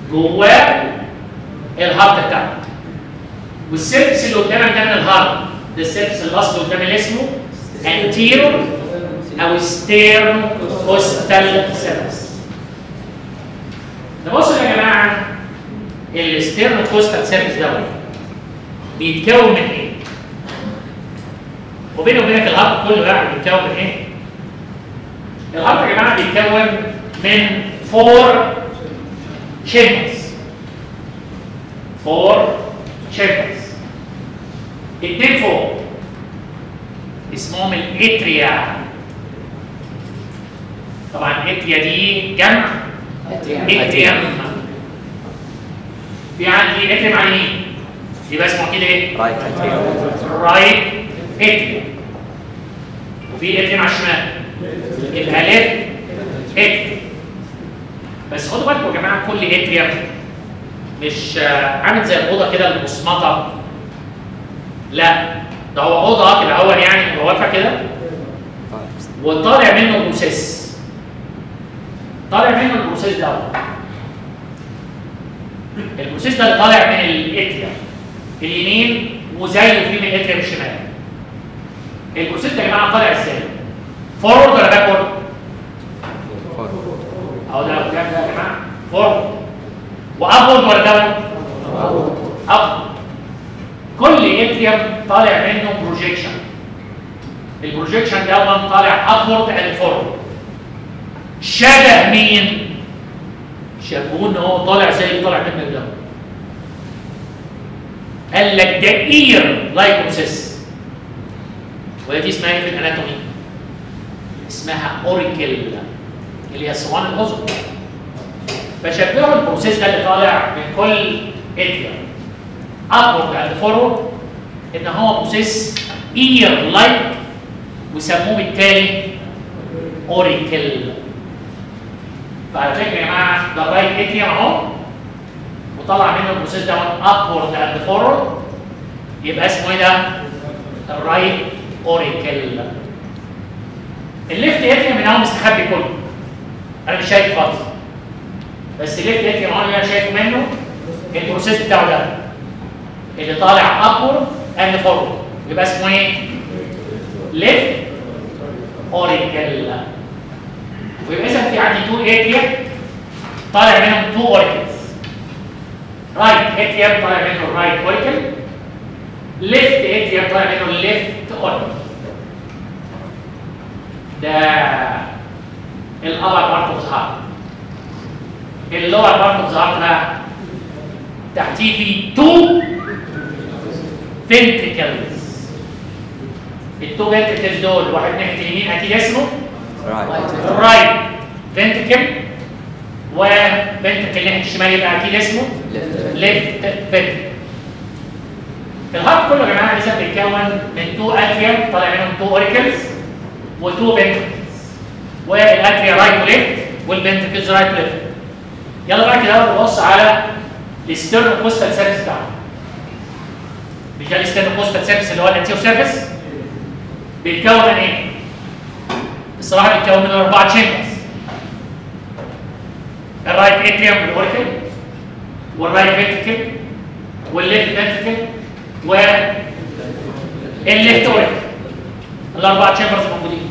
جواه الهارت بتاعك والسيرفس اللي قدامك ده من الهارت ده السيرفس الاصلي قدام اللي اسمه anterior او sternocostal surface نبص يا جماعه الستيرنوكوستال سيرفيس دوت بيتكون من ايه؟ وبيني وبينك الهارت كله يعني بيتكون من ايه؟ الهارت يا جماعه بيتكون من فور chambers فور chambers اتنين فوق اسمهم الاتريا طبعا اتريا دي جمع اتريم في عندي اتريم على اليمين يبقى اسمه كده ايه؟ رايت رايت اتريم وفي اتريم على الشمال يبقى ليفت اتريم بس خدوا بالكم يا جماعه كل اتريم مش آه، عامل زي الاوضه كده المصمطه لا ده هو اوضه كده اول يعني هو واقفه كده وطالع منه بروسيس طالع منه البروسيس ده البروسيس ده اللي طالع من الاتريا اليمين وزيه في من الاتريا الشمال البروسيس ده يا جماعه طالع ازاي؟ فورورد ولا باكورد؟ اهو ده قدام ده يا جماعه فورورد وابورد ولا داون؟ اب كل اتريم طالع منه بروجيكشن البروجيكشن ده طالع ابورد اند فورورد شبه مين؟ شافوه ان هو طالع زي اللي طالع منك ده قال لك ده اير لايكوسيس وهي دي اسمها ايه في الاناتومي؟ اسمها اوريكل اللي هي صوان الاذن فشبهوا البروسيس ده اللي طالع من كل اتريا ابورد اند فورورد ان هو بروسيس اير لايك وسموه بالتالي اوريكل فعلى فكره يا جماعه ده الرايت اتريم اهو وطلع منه البروسيس ده ابورد اند فورورد يبقى اسمه ايه ده؟ الرايت اوريكل الليفت اتريم من اهو مستخبي كله انا مش شايف خالص بس الليفت اتريم اهو اللي انا شايفه منه البروسيس بتاعه ده اللي طالع ابورد اند فورورد يبقى اسمه ايه؟ ليفت اوريكل ويبقى اذا في عندي تو اتريا طالع منهم تو اوريكلز رايت اتريا طالع منه الرايت اوريكل ليفت اتريا طالع منه الليفت اوريكل ده الابر بارت اوف ظهر اللور بارت اوف ظهر بقى تحتيه في تو فنتريكلز التو فنتريكلز دول واحد ناحيه اليمين اكيد اسمه رايت الرايت فنتكل وفنتكل ناحيه الشمال يبقى اكيد اسمه ليفت فنتكل الهارت كله يا جماعه لسه بيتكون من تو اتريا طالع منهم تو اوريكلز وتو فنتكلز والاتريا رايت وليفت والفنتكلز رايت وليفت يلا بقى كده نبص على الستيرنوكوستال سيرفيس بتاعه مش ده الستيرنوكوستال سيرفيس اللي هو الانتيو سيرفيس بيتكون من ايه؟ الصراحه بيتكون من اربع تشامبرز الرايت اتريوم والاوريكل والرايت فنتكل والليفت فنتكل والليفت اوريكل الاربع تشامبرز موجودين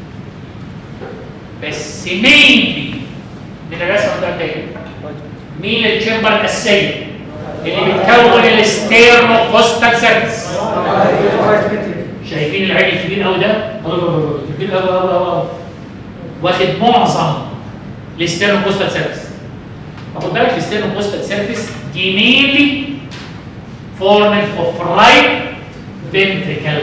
بس مينلي من الرسمه ده تاني مين التشامبر الاساسيه اللي بتكون الستيرنوكوستال سيرفيس شايفين العين الكبير قوي ده كبير قوي قوي قوي واخد معظم الستيرنوكوستال سيرفيس خد بالك الستيرنوكوستال سيرفيس دي مينلي فورمد اوف رايت فنتريكل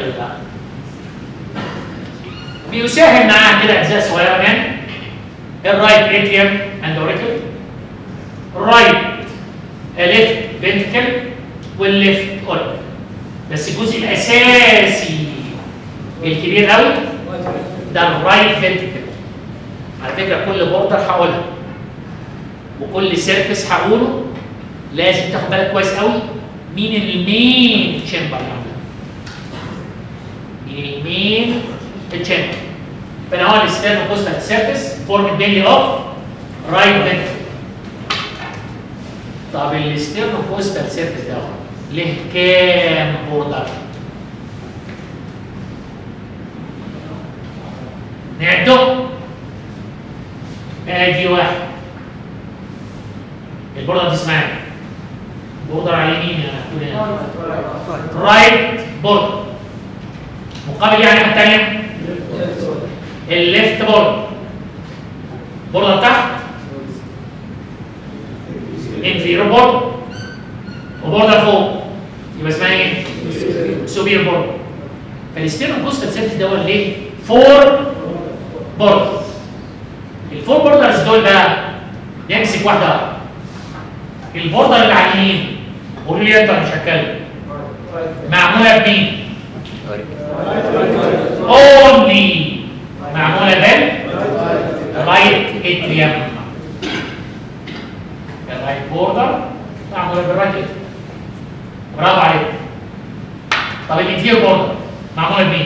بيساهم معاها كده اجزاء صغيره من الرايت اتريوم اند اوريكل رايت ليفت فنتريكل والليفت اوريكل بس الجزء الاساسي الكبير قوي ده الرايت فنتريكل على فكره كل بوردر هقولها وكل سيرفيس هقوله لازم تاخد بالك كويس قوي مين المين تشامبر مين المين تشامبر فانا هو الستيرنوكوستال سيرفيس فورم مينلي اوف رايت فنتريكل طب الاستيرنو كوستال سيرفيس ده له كام بوردر؟ نعده ادي واحد البوردر دي اسمها ايه؟ بوردر على اليمين يا هنا رايت بوردر مقابل يعني الثانيه الليفت بوردر بوردر تحت انفيرو بوردر وبوردر فوق يبقى اسمها ايه؟ سوبير بوردر فالستيرنو كوستال سيرفيس ده ليه؟ فور بوردرز الفور بوردرز دول بقى يمسك واحده واحده البوردر اللي على اليمين قولوا لي انت مش هتكلم معموله بمين؟ اونلي معموله بال رايت اتريم الرايت بوردر معموله بالرايت اتريم برافو عليك طب الانتير بوردر معموله بمين؟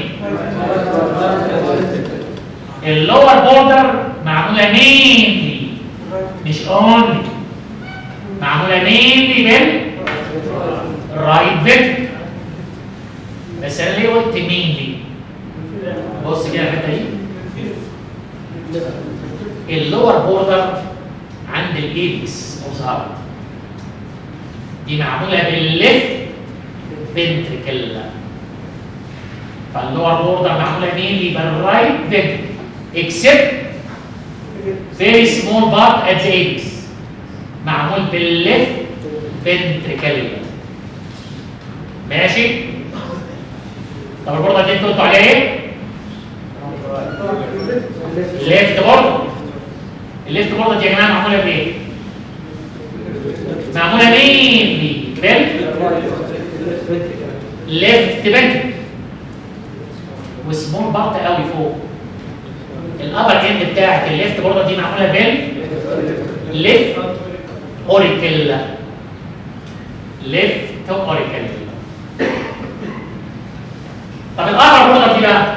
اللور بوردر معموله مينلي مش اونلي معموله مينلي بال رايت فيكتور بس انا ليه قلت مينلي؟ بص كده الحته دي اللور بوردر عند الايبكس اوف ذا هارت دي معموله بالليفت فنتريكل فاللور بوردر معموله مينلي بالرايت فنتريكل except very small part at the apex معمول بالليفت فنتريكل ماشي طب البوردة دي انتوا قلتوا عليها ايه؟ ليفت بوردة الليفت بوردة دي يا جماعه معموله بايه؟ معموله مين بال ليفت فنتريكل وسمول بارت قوي فوق الابر اند بتاعت الليفت بوردة دي معموله بال ليفت اوريكل ليفت اوريكل طب الابر بوردر دي بقى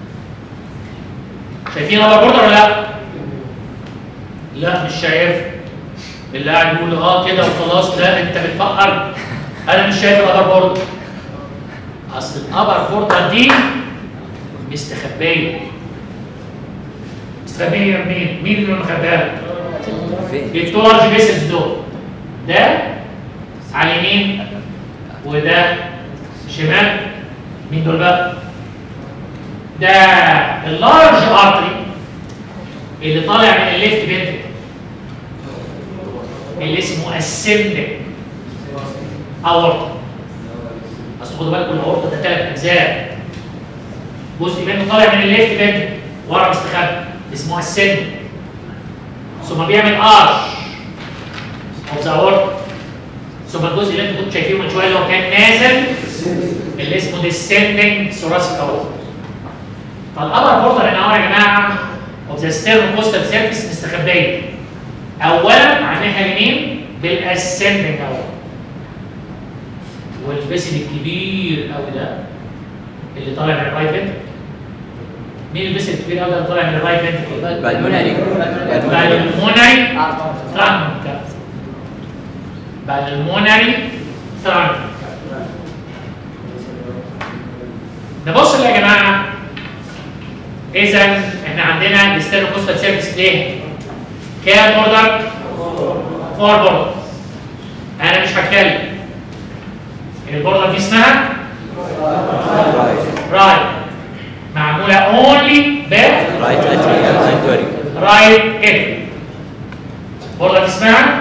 شايفين الابر بوردر ولا لا؟ لا مش شايف اللي قاعد يقول اه كده وخلاص لا انت بتفقر انا مش شايف الابر بوردر اصل الابر بوردر دي مستخبيه مستخبيه مين؟ مين اللي مخبيها؟ التو لارج فيسلز دول ده على اليمين وده شمال مين دول بقى؟ ده اللارج ارتري اللي طالع من الليفت فنتريكل اللي اسمه اسندنج اورتا اصل خدوا بالكم الاورتا ده ثلاث اجزاء جزء منه طالع من الليفت فنتريكل ورا مستخبي اسمه اسندنج ثم بيعمل ارش اوف ذا اورتا ثم الجزء اللي انتوا كنتوا شايفينه من شويه اللي هو كان نازل اللي اسمه descending thoracic aorta. فالابر بوردر هنا اهو يا جماعه اوف ذا sternocostal surface مستخبيه. اولا على الناحيه اليمين بالاسcending اورتا. والفيسل الكبير قوي ده اللي طالع من الرايت فنتركل. مين الفيسل الكبير قوي ده اللي طالع من الرايت فنتركل؟ بالمونري بالمونري ترانك. بالمونري ترانك. نبص اللي يا جماعه اذا احنا عندنا الستيرو كوستال سيرفيس ليه؟ كام بوردر؟ فور بوردر انا مش هتكلم البوردر دي اسمها رايت معموله اونلي بال رايت اتريال رايت اوريكل رايت اتر البوردر دي اسمها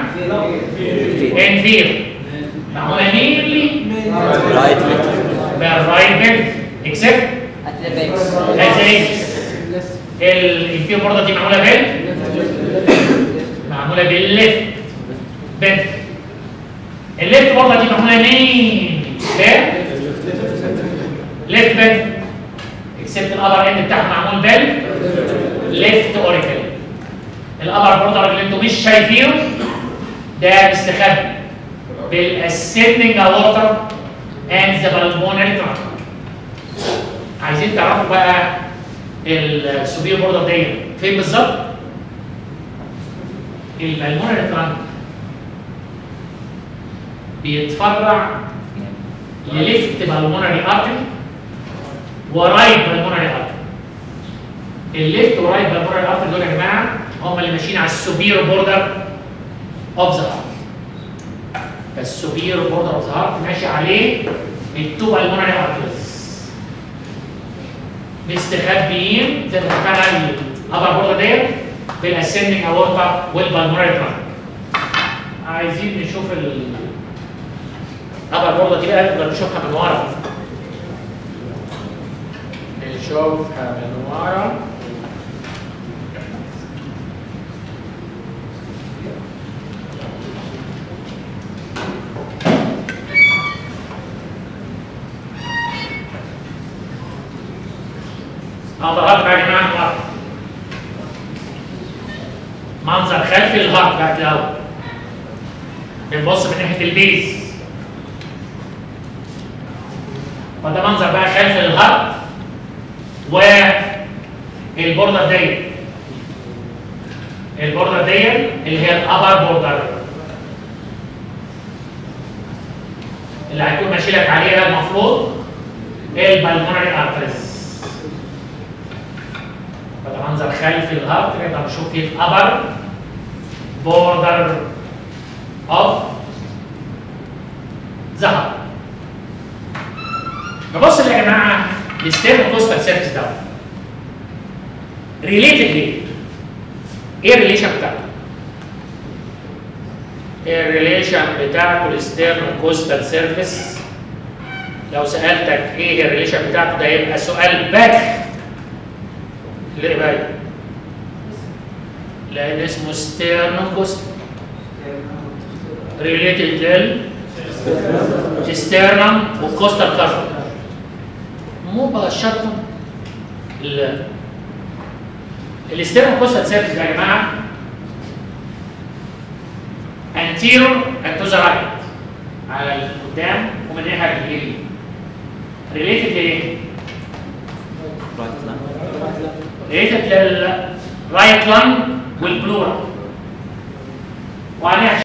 انفير معموله مينلي رايت فيتر بالرايت فنتر اكسبت at the base. ازاي الانفير برضه دي معموله بال معموله بالليفت بنت الليفت برضه دي معموله مين بال ليفت بنت اكسبت الابر اند بتاعها معمول بال ليفت اوريكل الابر بوردر اللي انتم مش شايفينه ده مستخبي بالاسندنج ووتر اند ذا بالمونري ترانك عايزين تعرفوا بقى السوبير بوردر دي فين بالظبط؟ البلمونري ترانك بيتفرع لليفت بالمونري ارتري ورايت بالمونري ارتري الليفت ورايت بالمونري ارتري دول يا جماعه هم اللي ماشيين على السوبير بوردر اوف ذا هارت فالسوبير بوردر اوف ذا هارت ماشي عليه التو بالمونري ارتريز مستخبيين زي ما اتفقنا الابر بوردر ديت بالاسندنج اورتا والبالمونري ترانك عايزين نشوف ال الابر بوردر دي بقى نقدر نشوفها من ورا نشوفها من ورا ظهرت بقى يا جماعه من ورا منظر خلفي للهارت بعد الاول بنبص من ناحيه البيز فده منظر بقى خلفي للهارت والبوردر ديت البوردر ديت اللي هي الابر بوردر اللي هيكون ماشي لك عليها ده المفروض البلمونري ارتريز فده منظر خلفي للهارت نقدر نشوف فيه الابر بوردر اوف ذا هارت نبص يا جماعه الستيرن كوستال سيرفيس ده ريليتد ليه؟ ايه الريليشن بتاعته؟ الريليشن بتاعته الستيرن كوستال سيرفيس لو سالتك ايه الريليشن بتاعته ده يبقى سؤال باك ليه بقى؟ لان اسمه ستيرن كوستال ريليتد لل ستيرنم والكوستال كارفر مباشرة لا الاستيرن كوستال سيرفيس يا جماعة انتيرور تو ذا رايت على القدام ومن الناحية اليمين ريليتد لايه؟ right line ريليتد للرايت لانج والبلورا وعليها